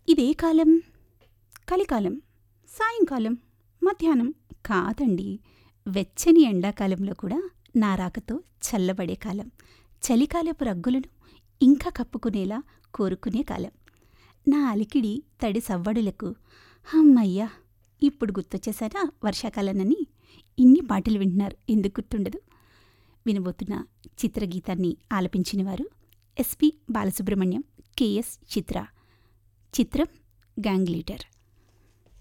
ఇదే కాలం కలికాలం సాయంకాలం మధ్యాహ్నం కాదండి వెచ్చని ఎండాకాలంలో కూడా నా రాకతో చల్లబడే కాలం చలికాలపు రగ్గులను ఇంకా కప్పుకునేలా కోరుకునే కాలం నా అలికిడి తడి సవ్వడులకు అమ్మయ్యా ఇప్పుడు గుర్తొచ్చేసారా వర్షాకాలనని ఇన్ని పాటలు వింటున్నారు ఎందుకు గుర్తుండదు వినబోతున్న చిత్రగీతాన్ని ఆలపించిన వారు ఎస్పి బాలసుబ్రహ్మణ్యం కెఎస్ చిత్ర చిత్రం గ్యాంగ్ లీడర్